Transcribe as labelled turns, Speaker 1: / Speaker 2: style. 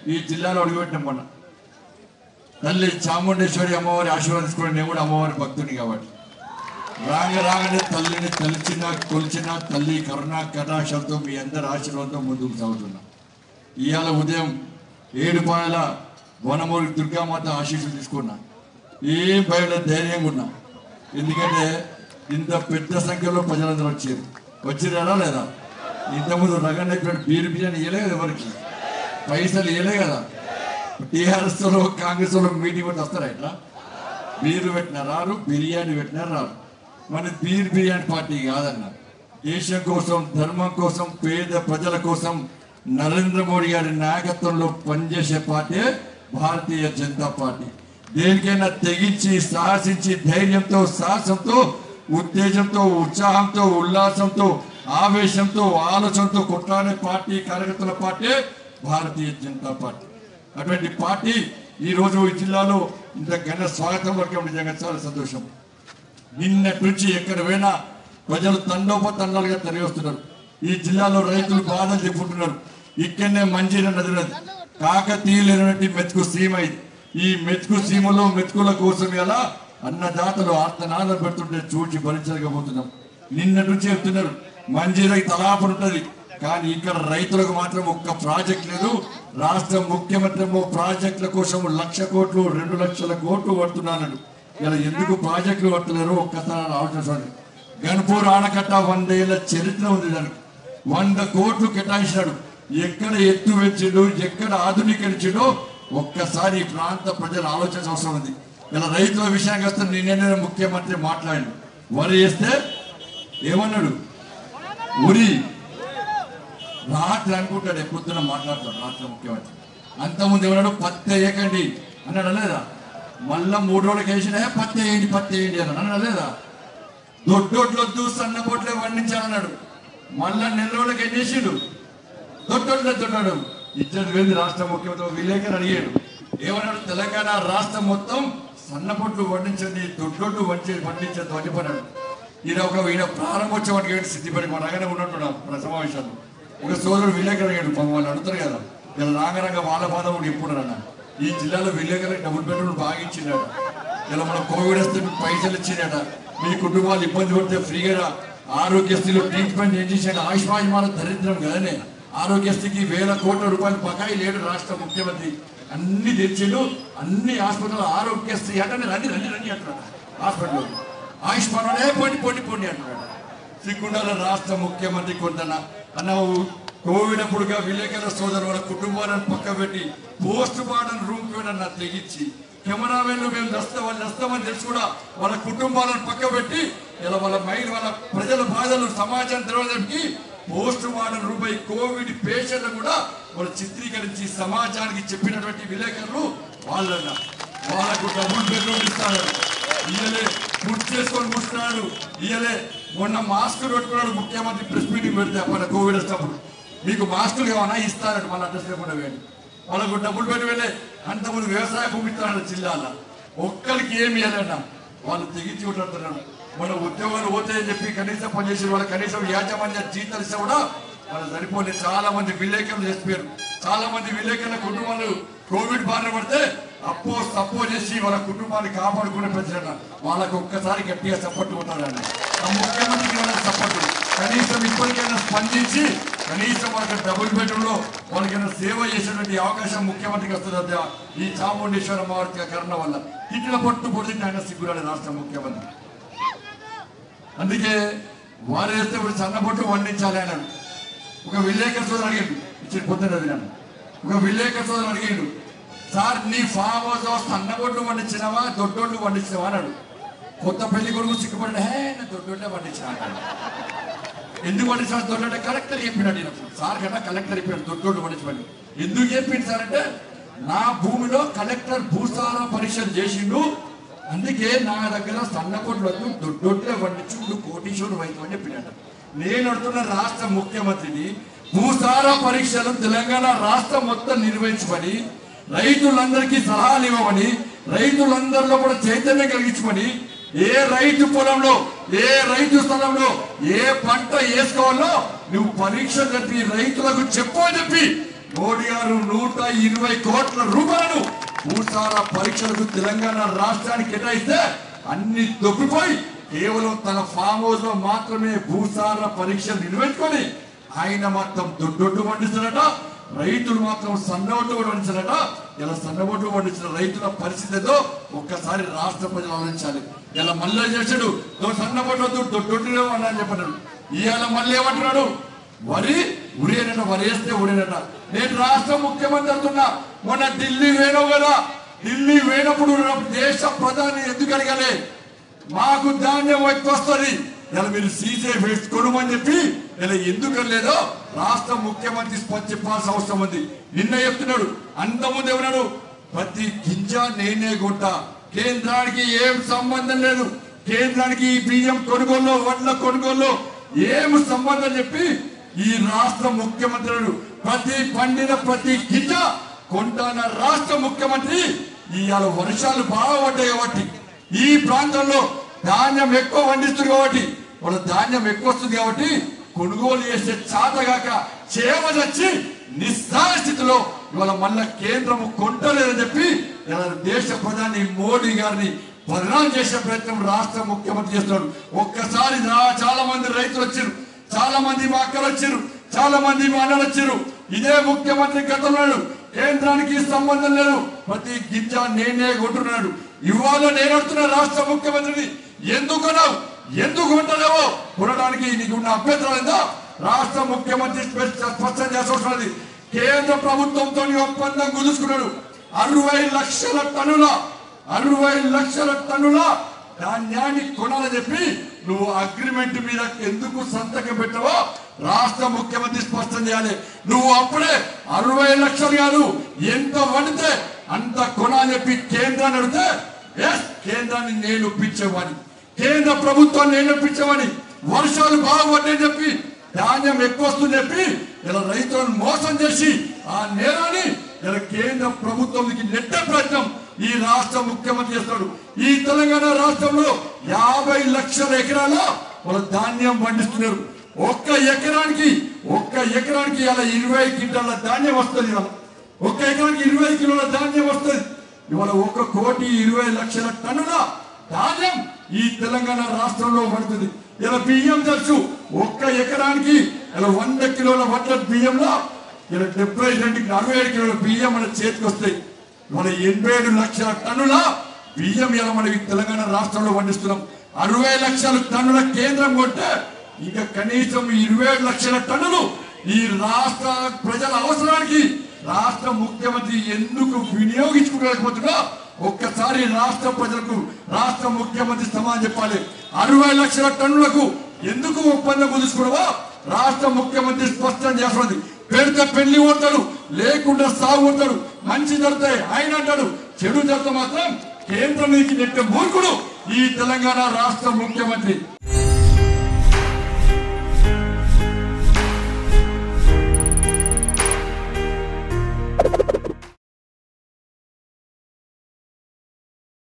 Speaker 1: ఈ జిల్లాలో అడుగుపెట్టినాం మొన్న తల్లి చాముండేశ్వరి అమ్మవారి ఆశీర్వదించుకుని నేను కూడా అమ్మవారి భక్తుని కాబట్టి రాగ రాగానే తల్లిని తలిచిన కొలిచిన తల్లి కరుణ కటాక్షంతో మీ అందరి ఆశీర్వాదంతో ముందుకు సాగుతున్నాం ఇవాళ ఉదయం ఏడు పాయల వనమూరి దుర్గామాత ఆశీస్సులు తీసుకున్నా ఏం భయం లేదు, ధైర్యంగా ఉన్నా ఎందుకంటే ఇంత పెద్ద సంఖ్యలో ప్రజలందరూ వచ్చారు వచ్చిరారా లేదా ఇంతకుముందు రగన్న చెప్పినట్టు బీరు బిర్యానీ ఇవ్వలే కదా ఎవరికి పైసలు ఇవ్వలే కదా టీఆర్ఎస్ లో కాంగ్రెస్ లో మీటింగ్ పెట్టి వస్తారా ఇట్లా బీరు పెట్టిన రారు బిర్యానీ పెట్టిన రారు మన బీర్ బిర్యానీ పార్టీ కాదన్న దేశం కోసం ధర్మం కోసం పేద ప్రజల కోసం నరేంద్ర మోడీ గారి నాయకత్వంలో పనిచేసే పార్టీ భారతీయ జనతా పార్టీ దేనికైనా తెగించి సాహసించి ధైర్యంతో సాహసంతో ఉత్తేజంతో ఉత్సాహంతో ఉల్లాసంతో ఆవేశంతో ఆలోచనతో కొట్లాడే పార్టీ కార్యకర్తల పార్టీ భారతీయ జనతా పార్టీ అటువంటి పార్టీ ఈ రోజు ఈ జిల్లాలో ఇంత ఘన స్వాగతం వర్గం నిజంగా చాలా సంతోషం నిన్నటి నుంచి ఎక్కడ పోయినా ప్రజలు తండోపతండాలుగా తరలివస్తున్నారు ఈ జిల్లాలో రైతులు బాధలు చెప్పుకుంటున్నారు ఇక్కడనే మంజీర నది ఉన్నది కాకతీయులైనటువంటి మెతుకు సీమ ఇది ఈ మెతుకు సీమలో మెతుకుల కోసం ఎలా అన్నదాతలు ఆర్తనాదం పెడుతుంటే చూచి భరించలేకపోతున్నాం నిన్న నుంచి చెప్తున్నారు మంజీరకి తలాపన ఉంటది కానీ ఇక్కడ రైతులకు మాత్రం ఒక్క ప్రాజెక్ట్ లేదు రాష్ట్ర ముఖ్యమంత్రి ఏమో ప్రాజెక్టుల కోసం లక్ష కోట్లు రెండు లక్షల కోట్లు పడుతున్నాడు ఇలా ఎందుకు ప్రాజెక్టులు పడుతున్నారు ఒక్కసారి ఆలోచించాలి గన్పూర్ ఆనకట్ట వందేళ్ల చరిత్ర ఉంది దానికి వంద కోట్లు కేటాయించాడు ఎక్కడ ఎత్తు పెంచిండు ఎక్కడ ఆధునీకరించిండో ఒక్కసారి ఈ ప్రాంత ప్రజలు ఆలోచించాల్సిన అవసరం ఉంది ఇలా రైతుల విషయానికి వస్తే నిన్నే ముఖ్యమంత్రి మాట్లాడి వరి వేస్తే ఏమన్నాడు ఉరి రాత్రి అనుకుంటాడు ఎప్పుడున్న మాట్లాడతాడు రాత్రి ముఖ్యమంత్రి అంతకుముందు ఏమన్నాడు పత్తి వేయకండి అన్నాడు లేదా మళ్ళా మూడు రోజులకి వేసిన పత్తి వేయండి పత్తి వేయండి అన్నాడు అన్నాడు లేదా దొడ్డోట్లు వద్దు సన్నపోట్లే వండించాలన్నాడు మళ్ళా నెల రోజులకి ఏం చేసిండు దొడ్డోట్లు దొడ్డాడు ఇద్దరు వెళ్ళి రాష్ట్ర ముఖ్యమంత్రి విలేకరు అడిగాడు ఏమన్నాడు తెలంగాణ రాష్ట్రం మొత్తం సన్నపొట్లు వండించండి దొడ్డోట్లు వండి వండించద్దు అని చెప్పన్నాడు ఈయన ఒక ఈయన ప్రారంభోత్సవానికి ఏంటి సిద్ధిపడి మా రంగనే ఉన్నట్టు సమావేశాలు ఒక సోదరుడు విలేకరు అడిగాడు పాపం వాళ్ళు అడుగుతారు కదా ఇలా రాంగరంగ వాళ్ళ బాధ కూడా ఎప్పుడు అన్న ఈ జిల్లాలో విలేకరులకు డబుల్ బెడ్రూమ్ బాగా ఇచ్చిండట ఇలా మనం కోవిడ్ వస్తే మీకు పైసలు ఇచ్చిండట మీ కుటుంబాలు ఇబ్బంది పడితే ఫ్రీగా ఆరోగ్యశ్రీలో ట్రీట్మెంట్ ఏం చేశాడు ఆయుష్మాన్ దరిద్రం కదనే ఆరోగ్యశ్రీకి వేల కోట్ల రూపాయలు బకాయి లేడు రాష్ట్ర ముఖ్యమంత్రి అన్ని తెచ్చిండు అన్ని హాస్పిటల్ ఆరోగ్యశ్రీ అంటే రండి రండి రండి అంటున్నాడు హాస్పిటల్ ఆయుష్మాన్ అనే పొండి పొండి పొండి అంటున్నాడు సిగ్గుండాల రాష్ట్ర ముఖ్యమంత్రి కొందన అన్న కోవిడ్ అప్పుడుగా విలేకరుల సోదరు వాళ్ళ కుటుంబాలను పక్క పెట్టి పోస్ట్ మార్టం రూమ్ నన్ను తెగించి కెమెరామెన్లు మేము నష్టం వాళ్ళు నష్టమని తెలిసి కూడా వాళ్ళ కుటుంబాలను పక్క పెట్టి ఇలా వాళ్ళ మైండ్ వాళ్ళ ప్రజల బాధలు సమాజం తెరవడానికి పోస్ట్ మార్టం రూపాయి కోవిడ్ పేషెంట్లు కూడా వాళ్ళు చిత్రీకరించి సమాజానికి చెప్పినటువంటి విలేకరులు వాళ్ళన్న వాళ్ళకు డబుల్ బెడ్రూమ్ ఇస్తారు ఇయలే గుర్తు చేసుకొని కూర్చున్నాడు ఇయలే మొన్న మాస్కులు పెట్టుకున్నాడు ముఖ్యమంత్రి ప్రెస్ మీటింగ్ పెడితే మన కోవిడ్ వచ్చినప్పుడు మీకు మాస్కులు ఏమన్నా ఇస్తారట మళ్ళీ అడ్రస్ లేకుండా వేయండి వాళ్ళకు డబ్బులు పెట్టి వెళ్ళే అంతకుముందు వ్యవసాయ భూమి ఇస్తున్నాడు జిల్లాలో ఒక్కరికి ఏమి ఇవ్వాలన్నా వాళ్ళు తెగించి ఉంటున్నారు మన ఉద్యోగాలు పోతాయని చెప్పి కనీసం పనిచేసి వాళ్ళ కనీసం యాజమాన్య జీతాలు ఇస్తే కూడా వాళ్ళు సరిపోలే చాలా మంది విలేకరులు చేసిపోయారు చాలా మంది విలేకరుల కుటుంబాలు కోవిడ్ బారిన పడితే అప్పో సప్పో చేసి వాళ్ళ కుటుంబాన్ని కాపాడుకునే ప్రజలన్న వాళ్ళకు ఒక్కసారి గట్టిగా సపోర్ట్ కొట్టాలండి ఆ ముఖ్యమంత్రికి వాళ్ళకి సపోర్ట్ కనీసం ఇప్పటికైనా స్పందించి కనీసం వాళ్ళకి డబుల్ బెడ్రూమ్ లో వాళ్ళకైనా సేవ చేసేటువంటి అవకాశం ముఖ్యమంత్రికి వస్తుంది ఈ చాముండేశ్వర అమ్మవారి కరుణ వల్ల తిట్టిన పట్టు పొడితే ఆయన సిగ్గురాడు రాష్ట్ర ముఖ్యమంత్రి అందుకే వారు వేస్తే ఇప్పుడు సన్నపొట్టు వండించాలి అన్నాడు ఒక విలేకరు సోదరు అడిగాడు ఇచ్చిన పొద్దున అడిగాను ఒక విలేకరు సోదరు అడిగాడు సార్ నీ ఫామ్ హౌస్ లో సన్నబొట్టు వండించినావా దొడ్డోళ్ళు వండించినావా అన్నాడు కొత్త పెళ్లి కొడుకు సిగ్గుపడి హే నా దొడ్డోళ్ళే వండించిన అన్నాడు ఎందుకు వండించిన దొడ్డోళ్ళే కలెక్టర్ చెప్పినాడు ఈయన. సార్ కన్నా కలెక్టర్ చెప్పాడు దొడ్డోళ్ళు వండించమని ఎందుకు చెప్పింది సార్ అంటే నా భూమిలో కలెక్టర్ భూసార పరీక్షలు చేసిండు అందుకే నా దగ్గర సన్నపొట్లు వద్దు దొడ్డొట్లే వండించు నువ్వు కోటీశ్వరుడు వైద్యం అని చెప్పినట్టు నేను అడుగుతున్న రాష్ట్ర ముఖ్యమంత్రిని భూసార పరీక్షలు తెలంగాణ రాష్ట్రం మొత్తం నిర్వహించమని రైతులందరికీ సలహాలు ఇవ్వమని రైతులందరిలో కూడా చైతన్యం కలిగించమని ఏ రైతు పొలంలో ఏ రైతు స్థలంలో ఏ పంట వేసుకోవాలో నువ్వు పరీక్ష జరిపి రైతులకు చెప్పు అని చెప్పి మోడీ గారు నూట ఇరవై కోట్ల రూపాయలను భూసార పరీక్షలకు తెలంగాణ రాష్ట్రానికి కేటాయిస్తే అన్ని దొబ్బిపోయి కేవలం తన ఫామ్ హౌస్ లో మాత్రమే భూసార పరీక్షలు నిర్వహించుకొని ఆయన మాత్రం దొడ్డొడ్డు పండిస్తారట రైతులు మాత్రం సన్నబొట్టు కూడా పండించారట ఇలా సన్నబొట్టు పండించిన రైతుల పరిస్థితి ఏదో ఒక్కసారి రాష్ట్ర ప్రజలు ఆలోచించాలి ఇలా మళ్ళీ చేశాడు "నువ్వు సన్నబొట్టు వద్దు దొడ్డొడ్డు అని చెప్పన్నాడు ఇవాళ మళ్ళీ ఏమంటున్నాడు వరి ఉరేనట వరి వేస్తే ఉరేనట నేను రాష్ట్ర ముఖ్యమంత్రి అవుతున్నా మొన్న ఢిల్లీ వేణవు కదా ఢిల్లీ వేణప్పుడు దేశ ప్రధాని ఎందుకు అడగలే మాకు ధాన్యం ఎక్కువ వస్తుంది ఇలా మీరు సీజే ఫేస్ కొనుమని చెప్పి ఇలా ఎందుకు లేదో రాష్ట్ర ముఖ్యమంత్రి స్పంద చెప్పాల్సిన అవసరం ఉంది నిన్న చెప్తున్నాడు అంత ముందు ఏమన్నాడు ప్రతి గింజ నేనే కొంటా కేంద్రానికి ఏం సంబంధం లేదు కేంద్రానికి ఈ బియ్యం కొనుగోలు వడ్ల కొనుగోలు ఏం సంబంధం చెప్పి ఈ రాష్ట్ర ముఖ్యమంత్రులు ప్రతి పండిన ప్రతి గింజ కొంటాన రాష్ట్ర ముఖ్యమంత్రి ఇవాళ వర్షాలు బాగా పడ్డాయి కాబట్టి ఈ ప్రాంతంలో ధాన్యం ఎక్కువ పండిస్తుంది కాబట్టి వాళ్ళ ధాన్యం ఎక్కువ వస్తుంది కాబట్టి కొనుగోలు చేసే చాతగాక చేయవచ్చి నిస్సార స్థితిలో ఇవాళ మళ్ళా కేంద్రం కొంటలేదని చెప్పి ఇలా దేశ ప్రధాని మోడీ గారిని పరిణామం చేసే ప్రయత్నం రాష్ట్ర ముఖ్యమంత్రి చేస్తున్నాడు ఒక్కసారి రా- చాలా మంది రైతులు వచ్చారు చాలా మంది మా అక్కలు వచ్చారు చాలా మంది మా అన్నలు వచ్చారు ఇదే ముఖ్యమంత్రి గతంలో కేంద్రానికి సంబంధం లేదు ప్రతి గింజ నేనే కొంటున్నాడు ఇవాళ నేను అడుగుతున్న రాష్ట్ర ముఖ్యమంత్రిని ఎందుకు కొనవు ఎందుకు కొంటలేవో కొనడానికి నీకు ఉన్న అభ్యంతరం ఏందో రాష్ట్ర ముఖ్యమంత్రి స్పష్ట- స్పష్టం చేస్తున్నది కేంద్ర ప్రభుత్వంతో ఒప్పందం కుదుర్చుకున్నాడు అరవై లక్షల టన్నుల అరవై లక్షల టన్నుల ధాన్యాన్ని కొనాలని చెప్పి నువ్వు అగ్రిమెంట్ మీద ఎందుకు సంతకం పెట్టవో రాష్ట్ర ముఖ్యమంత్రి స్పష్టం చేయాలి నువ్వు అప్పుడే అరవై లక్షలు కాదు ఎంత పడితే అంత కొనాలని చెప్పి కేంద్రాన్ని అడిగితే ఎస్ కేంద్రాన్ని నేను ఒప్పించేవాడిని కేంద్ర ప్రభుత్వాన్ని నేను ఒప్పించేవాడిని వర్షాలు బాగుపడ్డాయని చెప్పి ధాన్యం ఎక్కువ వస్తుంది చెప్పి ఇలా రైతులను మోసం చేసి ఆ నేరాన్ని ఇలా కేంద్ర ప్రభుత్వానికి నెట్టే ప్రయత్నం ఈ రాష్ట్ర ముఖ్యమంత్రి చేస్తాడు ఈ తెలంగాణ రాష్ట్రంలో యాభై లక్షల ఎకరాల వాళ్ళ ధాన్యం పండిస్తున్నారు ఒక్క ఎకరానికి ఒక్క ఎకరానికి ఇలా ఇరవై క్వింటాల ధాన్యం వస్తుంది ఇవాళ ఒక్క ఎకరానికి ఇరవై కిలోల ధాన్యం వస్తుంది ఇవాళ ఒక కోటి ఇరవై లక్షల టన్నుల ధాన్యం ఈ తెలంగాణ రాష్ట్రంలో పడుతుంది ఇలా బియ్యం తెలుసు ఒక్క ఎకరానికి ఇలా వంద కిలోల వడ్ల బియ్యంలో ఇలా డెబ్బై రెండు అరవై ఏడు కిలోల బియ్యం మన చేతికి వస్తాయి మన ఎనభై ఏడు లక్షల టన్నుల బియ్యం ఇలా మనం ఈ తెలంగాణ రాష్ట్రంలో పండిస్తున్నాం అరవై లక్షల టన్నుల కేంద్రం కొంటే ఇంకా కనీసం ఇరవై ఏడు లక్షల టన్నులు ఈ రాష్ట్ర ప్రజల అవసరానికి రాష్ట్ర ముఖ్యమంత్రి ఎందుకు వినియోగించుకోలేకపోతున్నా ఒక్కసారి రాష్ట్ర ప్రజలకు రాష్ట్ర ముఖ్యమంత్రి సమాధానం చెప్పాలి అరవై లక్షల టన్నులకు ఎందుకు ఒప్పందం కుదుర్చుకున్నావో రాష్ట్ర ముఖ్యమంత్రి స్పష్టం చేస్తున్నది పెడితే పెళ్లి కొడతాడు లేకుండా సాగు కొడతాడు మంచి జరిగితే ఆయన అంటాడు చెడు జరిగితే మాత్రం కేంద్రం నుంచి నెట్టే మూర్ఖుడు ఈ తెలంగాణ రాష్ట్ర ముఖ్యమంత్రి